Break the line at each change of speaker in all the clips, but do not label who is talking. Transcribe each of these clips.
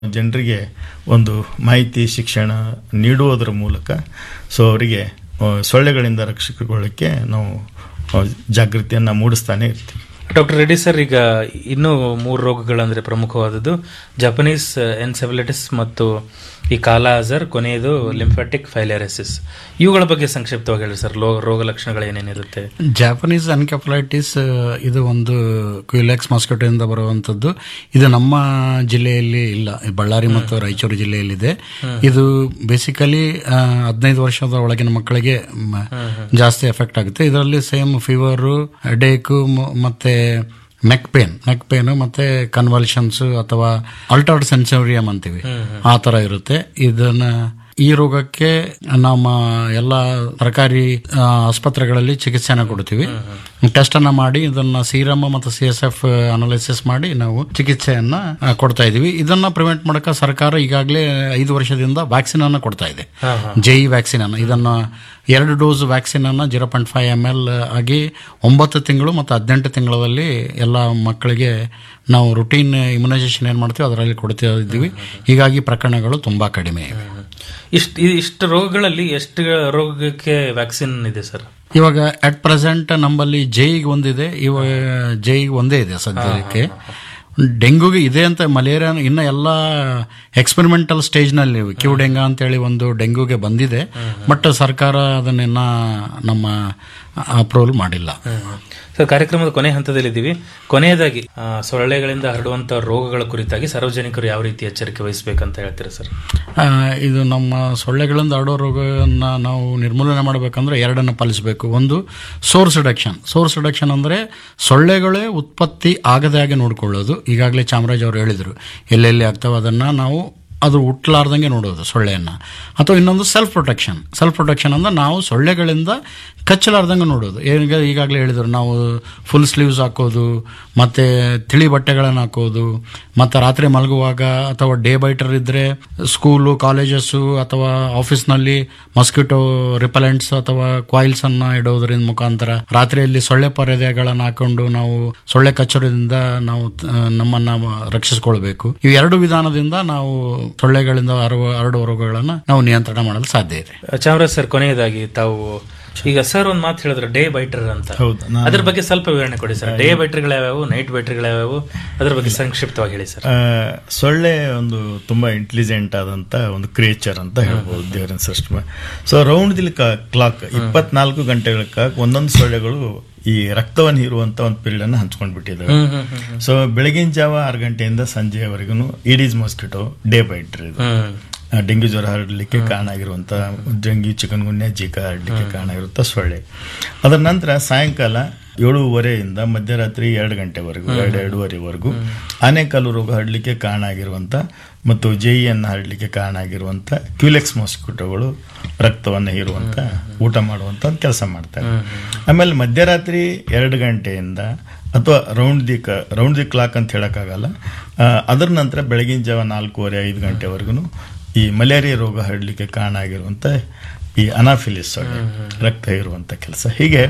ಜನರಿಗೆ ಒಂದು ಮಾಹಿತಿ ಶಿಕ್ಷಣ ನೀಡುವುದರ ಮೂಲಕ ಸೊ ಅವರಿಗೆ ಆ, ಸೊಳ್ಳೆಗಳಿಂದ ರಕ್ಷಿಸಿಕೊಳ್ಳಕ್ಕೆ ನಾವು ಆ, ಜಾಗೃತಿಯನ್ನು ಮೂಡಿಸ್ತಾನೆ ಇರ್ತೀವಿ
ಡಾಕ್ಟರ್ ರೆಡ್ಡಿ ಸರ್ ಈಗ ಇನ್ನೂ ಮೂರು ರೋಗಗಳಂದ್ರೆ ಪ್ರಮುಖವಾದದ್ದು ಜಪನೀಸ್ ಎನ್ಸೆಫಲಿಟಿಸ್ ಮತ್ತು ಈ ಕಾಲಾ ಅಜರ್ ಕೊನೆಯದು ಲಿಂಫಾಟಿಕ್ ಫೈಲೇರಸಿಸ್ ಇವುಗಳ ಬಗ್ಗೆ ಸಂಕ್ಷಿಪ್ತವಾಗಿ ಹೇಳಿ ಸರ್ ಲೋ- ರೋಗ ಲಕ್ಷಣಗಳು ಏನೇನಿರುತ್ತೆ
ಜಾಪನೀಸ್ ಅನ್ಕೆಫಲೈಟಿಸ್ ಇದು ಒಂದು ಕ್ಯೂಲೆಕ್ಸ್ ಮಾಸ್ಕಿಟೋಯಿಂದ ಬರುವಂತದ್ದು ಇದು ನಮ್ಮ ಜಿಲ್ಲೆಯಲ್ಲಿ ಇಲ್ಲ ಬಳ್ಳಾರಿ ಮತ್ತು ರಾಯಚೂರು ಜಿಲ್ಲೆಯಲ್ಲಿದೆ ಇದು ಬೇಸಿಕಲಿ ಹದಿನೈದು ವರ್ಷದ ಒಳಗಿನ ಮಕ್ಕಳಿಗೆ ಮ, ಜಾಸ್ತಿ ಎಫೆಕ್ಟ್ ಆಗುತ್ತೆ ಇದರಲ್ಲಿ ಸೇಮ್ ಫೀವರು ಹೆಡೇಕು ಮತ್ತೆ ನೆಕ್ ಪೇನ್ ನೆಕ್ ಪೇನ್ ಮತ್ತೆ ಕನ್ವಲ್ಷನ್ಸ್ ಅಥವಾ ಅಲ್ಟರ್ಡ್ ಸೆನ್ಸೋರಿಯಂ ಅಂತೀವಿ ಆ ತರ ಇರುತ್ತೆ ಇದನ್ನ ಈ ರೋಗಕ್ಕೆ ನಮ್ಮ ಎಲ್ಲ ಸರ್ಕಾರಿ ಆ, ಆಸ್ಪತ್ರೆಗಳಲ್ಲಿ ಚಿಕಿತ್ಸೆನ ಕೊಡ್ತೀವಿ ಟೆಸ್ಟ್ ಅನ್ನ ಮಾಡಿ ಇದನ್ನ ಸೀರಮ್ ಮತ್ತು ಸಿ ಎಸ್ ಎಫ್ ಅನಾಲಿಸಿಸ್ ಮಾಡಿ ನಾವು ಚಿಕಿತ್ಸೆಯನ್ನ ಆ, ಕೊಡ್ತಾ ಇದೀವಿ ಇದನ್ನ ಪ್ರಿವೆಂಟ್ ಮಾಡಕ ಸರ್ಕಾರ ಈಗಾಗಲೇ ಐದು ವರ್ಷದಿಂದ ವ್ಯಾಕ್ಸಿನ್ ಅನ್ನ ಕೊಡ್ತಾ ಇದೆ ಜೈ ವ್ಯಾಕ್ಸಿನ್ ಅನ್ನ ಇದನ್ನ ಎರಡು ಡೋಸ್ ವ್ಯಾಕ್ಸಿನ್ ಅನ್ನ zero point five M L ಆಗಿ ಒಂಬತ್ತು ತಿಂಗಳು ಮತ್ತು ಹದಿನೆಂಟು ತಿಂಗಳಲ್ಲಿ ಎಲ್ಲ ಮಕ್ಕಳಿಗೆ ನಾವು ರುಟೀನ್ ಇಮ್ಯುನೈಸೇಷನ್ ಏನ್ ಮಾಡ್ತೀವಿ ಅದರಲ್ಲಿ ಕೊಡ್ತಾ ಇದ್ದೀವಿ ಹೀಗಾಗಿ ಪ್ರಕರಣಗಳು ತುಂಬಾ ಕಡಿಮೆ ಇವೆ
ಇಷ್ಟು ಇಷ್ಟು ರೋಗಗಳಲ್ಲಿ ಎಷ್ಟು ರೋಗಕ್ಕೆ ವ್ಯಾಕ್ಸಿನ್ ಇದೆ ಸರ್
ಇವಾಗ ಅಟ್ ಪ್ರೆಸೆಂಟ್ ನಮ್ಮಲ್ಲಿ ಜೈಗ್ ಒಂದಿದೆ ಇವಾಗ ಜೈಗ್ ಒಂದೇ ಇದೆ ಸದ್ಯಕ್ಕೆ ಡೆಂಗುಗೆ ಇದೆ ಅಂತ ಮಲೇರಿಯಾ ಇನ್ನ ಎಲ್ಲ ಎಕ್ಸ್ಪೆರಿಮೆಂಟಲ್ ಸ್ಟೇಜ್ ನಲ್ಲಿ ಕ್ಯೂ ಡೆಂಗ ಅಂತೇಳಿ ಒಂದು ಡೆಂಗುಗೆ ಬಂದಿದೆ ಬಟ್ ಸರ್ಕಾರ ಅದನ್ನಿನ್ನ ನಮ್ಮ ಅಪ್ರೂವಲ್ ಮಾಡಿಲ್ಲ
ಸರ್ ಕಾರ್ಯಕ್ರಮದ ಕೊನೆ ಹಂತದಲ್ಲಿದ್ದೀವಿ ಕೊನೆಯದಾಗಿ ಆ, ಸೊಳ್ಳೆಗಳಿಂದ ಹರಡುವಂತಹ ರೋಗಗಳ ಕುರಿತಾಗಿ ಸಾರ್ವಜನಿಕರು ಯಾವ ರೀತಿ ಎಚ್ಚರಿಕೆ ವಹಿಸಬೇಕಂತ ಹೇಳ್ತೀರಾ ಸರ್
ಆ, ಇದು ನಮ್ಮ ಸೊಳ್ಳೆಗಳಿಂದ ಹರಡೋ ರೋಗವನ್ನು ನಾವು ನಿರ್ಮೂಲನೆ ಮಾಡಬೇಕಂದ್ರೆ ಎರಡನ್ನು ಪಾಲಿಸಬೇಕು ಒಂದು ಸೋರ್ಸ್ ರಿಡಕ್ಷನ್ ಸೋರ್ಸ್ ರಿಡಕ್ಷನ್ ಅಂದರೆ ಸೊಳ್ಳೆಗಳೇ ಉತ್ಪತ್ತಿ ಆಗದೆ ಹಾಗೆ ನೋಡ್ಕೊಳ್ಳೋದು ಈಗಾಗಲೇ ಚಾಮರಾಜ್ ಅವರು ಹೇಳಿದರು ಎಲ್ಲೆಲ್ಲಿ ಆಗ್ತಾವೆ ಅದನ್ನು ನಾವು ಅದು ಹುಟ್ಟಲಾರ್ದಂಗೆ ನೋಡೋದು ಸೊಳ್ಳೆಯನ್ನು ಅಥವಾ ಇನ್ನೊಂದು ಸೆಲ್ಫ್ ಪ್ರೊಟೆಕ್ಷನ್ ಸೆಲ್ಫ್ ಪ್ರೊಟೆಕ್ಷನ್ ಅಂದ್ರೆ ನಾವು ಸೊಳ್ಳೆಗಳಿಂದ ಕಚ್ಚಲಾರ್ದಂಗೆ ನೋಡೋದು ಈಗ ಈಗಾಗಲೇ ಹೇಳಿದರು ನಾವು ಫುಲ್ ಸ್ಲೀವ್ಸ್ ಹಾಕೋದು ಮತ್ತೆ ತಿಳಿ ಬಟ್ಟೆಗಳನ್ನು ಹಾಕೋದು ಮತ್ತೆ ರಾತ್ರಿ ಮಲಗುವಾಗ ಅಥವಾ ಡೇ ಬೈಟರ್ ಇದ್ರೆ ಸ್ಕೂಲು ಕಾಲೇಜಸ್ಸು ಅಥವಾ ಆಫೀಸ್ನಲ್ಲಿ ಮಸ್ಕಿಟೋ ರಿಪಲೆಂಟ್ಸ್ ಅಥವಾ ಕಾಯಿಲ್ಸ್ ಅನ್ನ ಇಡೋದ್ರಿಂದ ಮುಖಾಂತರ ರಾತ್ರಿಯಲ್ಲಿ ಸೊಳ್ಳೆ ಪರದೆಗಳನ್ನು ಹಾಕೊಂಡು ನಾವು ಸೊಳ್ಳೆ ಕಚ್ಚೋದ್ರಿಂದ ನಾವು ಆ, ನಮ್ಮನ್ನ ರಕ್ಷಿಸಿಕೊಳ್ಬೇಕು ಈ ಎರಡು ವಿಧಾನದಿಂದ ನಾವು ಸೊಳ್ಳೆಗಳಿಂದ ಹರಡುವ ಹರಡುವ ರೋಗಗಳನ್ನು ನಾವು ನಿಯಂತ್ರಣ ಮಾಡಲು ಸಾಧ್ಯ ಇದೆ
ಚಾಮರಾಜ್ ಸರ್ ಕೊನೆಯದಾಗಿ ತಾವು ಈಗ ಸರ್ ಒಂದು ಮಾತು ಹೇಳಿದ್ರು ಡೇ ಬೈಟರ್ ಅಂತ
ಹೌದು, ನಾನು-
ಅದ್ರ ಬಗ್ಗೆ ಸ್ವಲ್ಪ ವಿವರಣೆ ಕೊಡಿ ಸರ್ ಡೇ ಬೈಟರ್ಗಳು ಯಾವ್ಯಾವು ನೈಟ್ ಬೈಟರ್ಗಳು ಯಾವ್ಯಾವು ಅದ್ರ ಬಗ್ಗೆ ಸಂಕ್ಷಿಪ್ತವಾಗಿ ಹೇಳಿ ಸರ್
ಆ, ಸೊಳ್ಳೆ ಒಂದು ತುಂಬಾ ಇಂಟೆಲಿಜೆಂಟ್ ಆದಂತ ಒಂದು ಕ್ರಿಯೇಚರ್ ಅಂತ ಹೇಳ್ಬೋದು ದೇವರಿನ ಸೃಷ್ಟಿ ಸೊ ರೌಂಡ್ ದಿ ಕ್ಲಾಕ್ ಇಪ್ಪತ್ನಾಲ್ಕು ಗಂಟೆಗಳ ಕಾಲ ಒಂದೊಂದು ಸೊಳ್ಳೆಗಳು ಈ ರಕ್ತವನ್ನು ಹೀರುವಂತ ಒಂದು ಪೀರಿಯಡ್ ಅನ್ನು ಹಂಚ್ಕೊಂಡು ಬಿಟ್ಟಿದ್ದಾವೆ ಸೊ ಬೆಳಗಿನ ಜಾವ ಆರು ಗಂಟೆಯಿಂದ ಸಂಜೆಯವರೆಗೂ ಇಡೀಸ್ ಮಾಸ್ಕಿಟೋ ಡೇ ಬೈಟರ್ ಇದು
ಹ್ಮ್
ಆ, ಡೆಂಗ್ಯೂ ಜ್ವರ ಹರಡಲಿಕ್ಕೆ ಕಾರಣ ಆಗಿರುವಂತ ಡೆಂಗ್ಯೂ ಚಿಕನ್ ಗುನ್ಯ ಜೀಕಾ ಹರಡಲಿಕ್ಕೆ ಕಾರಣ ಆಗಿರುವಂತ ಸೊಳ್ಳೆ ಅದರ ನಂತರ ಸಾಯಂಕಾಲ ಏಳೂವರೆಯಿಂದ ಮಧ್ಯರಾತ್ರಿ ಎರಡು ಗಂಟೆವರೆಗೂ ಎರಡು ಎರಡೂವರೆವರೆಗೂ ಆನೆಕಾಲು ರೋಗ ಹರಡಲಿಕ್ಕೆ ಕಾರಣ ಆಗಿರುವಂತ ಮತ್ತು ಜೈಯನ್ನು ಹರಡಲಿಕ್ಕೆ ಕಾರಣ ಆಗಿರುವಂತ ಕ್ಯೂಲೆಕ್ಸ್ ಮಾಸ್ಕಿಟೋಗಳು ರಕ್ತವನ್ನು ಹೀರುವಂತ ಊಟ ಮಾಡುವಂತ ಒಂದು ಕೆಲಸ ಮಾಡ್ತಾರೆ ಆಮೇಲೆ ಮಧ್ಯರಾತ್ರಿ ಎರಡು ಗಂಟೆಯಿಂದ ಅಥವಾ ರೌಂಡ್ ದಿ ಕ ರೌಂಡ್ ದಿ ಕ್ಲಾಕ್ ಅಂತ ಹೇಳಕ್ಕಾಗಲ್ಲ ಆ, ಅದರ ನಂತರ ಬೆಳಗಿನ ಜಾವ ನಾಲ್ಕೂವರೆ ಐದು ಗಂಟೆವರೆಗೂ ಈ ಮಲೇರಿಯಾ ರೋಗ ಹರಡಲಿಕ್ಕೆ ಕಾರಣ ಆಗಿರುವಂತ ಈ ಅನಾಫಿಲಿಸ್ ಸೊಳ್ಳೆ ರಕ್ತ ಇರುವಂತ ಕೆಲಸ ಹೀಗೆ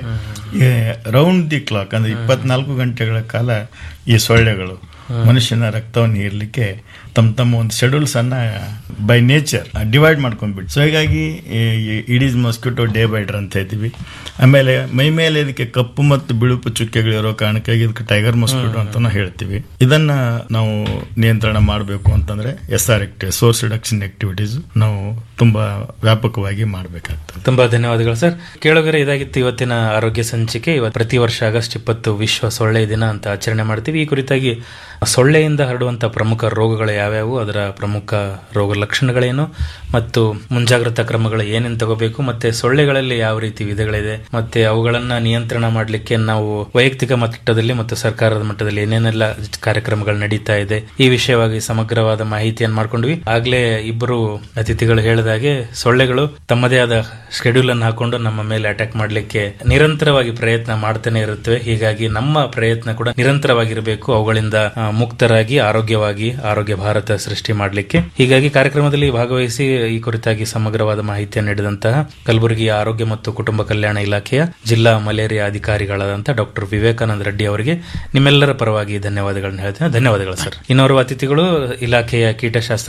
ರೌಂಡ್ ದಿ ಕ್ಲಾಕ್ ಅಂದ್ರೆ ಇಪ್ಪತ್ನಾಲ್ಕು ಗಂಟೆಗಳ ಕಾಲ ಈ ಸೊಳ್ಳೆಗಳು ಮನುಷ್ಯನ ರಕ್ತವನ್ನು ಹೀರ್ಲಿಕ್ಕೆ ತಮ್ಮ ತಮ್ಮ ಒಂದು ಶೆಡ್ಯೂಲ್ಸ್ ಅನ್ನ ಬೈ ನೇಚರ್ ಡಿವೈಡ್ ಮಾಡ್ಕೊಂಡ್ಬಿಟ್ಟು ಸೊ ಹೀಗಾಗಿ ಇಡೀಸ್ ಮಾಸ್ಕಿಟೋ ಡೇ ಬೈಡರ್ ಅಂತ ಹೇಳ್ತೀವಿ ಆಮೇಲೆ ಮೈ ಮೇಲೆ ಇದಕ್ಕೆ ಕಪ್ಪು ಮತ್ತು ಬಿಳುಪು ಚುಕ್ಕೆಗಳಿರೋ ಕಾರಣಕ್ಕಾಗಿ ಇದಕ್ಕೆ ಟೈಗರ್ ಮಾಸ್ಕಿಟೋ ಅಂತ ಹೇಳ್ತೀವಿ ಇದನ್ನ ನಾವು ನಿಯಂತ್ರಣ ಮಾಡಬೇಕು ಅಂತಂದ್ರೆ S R active source reduction activities ನಾವು ತುಂಬಾ ವ್ಯಾಪಕವಾಗಿ ಮಾಡಬೇಕಾಗ್ತದೆ
ತುಂಬಾ ಧನ್ಯವಾದಗಳು ಸರ್ ಕೇಳೋಗರೆ ಇದಾಗಿತ್ತು ಇವತ್ತಿನ ಆರೋಗ್ಯ ಸಂಚಿಕೆ ಇವತ್ತು ಪ್ರತಿ ವರ್ಷ ಆಗಸ್ಟ್ ಇಪ್ಪತ್ತು ವಿಶ್ವ ಸೊಳ್ಳೆ ದಿನ ಅಂತ ಆಚರಣೆ ಮಾಡ್ತೀವಿ ಈ ಕುರಿತಾಗಿ ಸೊಳ್ಳೆಯಿಂದ ಹರಡುವಂತಹ ಪ್ರಮುಖ ರೋಗಗಳು ಯಾವ್ಯಾವು ಅದರ ಪ್ರಮುಖ ರೋಗ ಲಕ್ಷಣಗಳೇನು ಮತ್ತು ಮುಂಜಾಗ್ರತಾ ಕ್ರಮಗಳು ಏನೇನು ತಗೋಬೇಕು ಮತ್ತೆ ಸೊಳ್ಳೆಗಳಲ್ಲಿ ಯಾವ ರೀತಿ ವಿಧಗಳಿದೆ ಮತ್ತೆ ಅವುಗಳನ್ನ ನಿಯಂತ್ರಣ ಮಾಡಲಿಕ್ಕೆ ನಾವು ವೈಯಕ್ತಿಕ ಮಟ್ಟದಲ್ಲಿ ಮತ್ತು ಸರ್ಕಾರದ ಮಟ್ಟದಲ್ಲಿ ಏನೇನೆಲ್ಲ ಕಾರ್ಯಕ್ರಮಗಳು ನಡೀತಾ ಇದೆ ಈ ವಿಷಯವಾಗಿ ಸಮಗ್ರವಾದ ಮಾಹಿತಿಯನ್ನು ಮಾಡ್ಕೊಂಡ್ವಿ ಆಗ್ಲೇ ಇಬ್ಬರು ಅತಿಥಿಗಳು ಹೇಳಿದಾಗೆ ಸೊಳ್ಳೆಗಳು ತಮ್ಮದೇ ಆದ ಶೆಡ್ಯೂಲ್ ಅನ್ನು ಹಾಕೊಂಡು ನಮ್ಮ ಮೇಲೆ ಅಟ್ಯಾಕ್ ಮಾಡಲಿಕ್ಕೆ ನಿರಂತರವಾಗಿ ಪ್ರಯತ್ನ ಮಾಡ್ತಾನೆ ಇರುತ್ತವೆ ಹೀಗಾಗಿ ನಮ್ಮ ಪ್ರಯತ್ನ ಕೂಡ ನಿರಂತರವಾಗಿರಬೇಕು ಅವುಗಳಿಂದ ಆ, ಮುಕ್ತರಾಗಿ ಆರೋಗ್ಯವಾಗಿ ಆರೋಗ್ಯ ಭಾರತ ಭಾರತ ಸೃಷ್ಟಿ ಮಾಡಲಿಕ್ಕೆ ಹೀಗಾಗಿ ಕಾರ್ಯಕ್ರಮದಲ್ಲಿ ಭಾಗವಹಿಸಿ ಈ ಕುರಿತಾಗಿ ಸಮಗ್ರವಾದ ಮಾಹಿತಿಯನ್ನು ನೀಡಿದಂತಹ ಕಲಬುರಗಿಯ ಆರೋಗ್ಯ ಮತ್ತು ಕುಟುಂಬ ಕಲ್ಯಾಣ ಇಲಾಖೆಯ ಜಿಲ್ಲಾ ಮಲೇರಿಯಾ ಅಧಿಕಾರಿಗಳಾದಂತಹ ಡಾಕ್ಟರ್ ವಿವೇಕಾನಂದ ರೆಡ್ಡಿ ಅವರಿಗೆ ನಿಮ್ಮೆಲ್ಲರ ಪರವಾಗಿ ಧನ್ಯವಾದಗಳನ್ನು ಹೇಳ್ತೇನೆ ಧನ್ಯವಾದಗಳು ಸರ್ ಇನ್ನೋರ್ವ ಅತಿಥಿಗಳು ಇಲಾಖೆಯ ಕೀಟಶಾಸ್ತ್ರ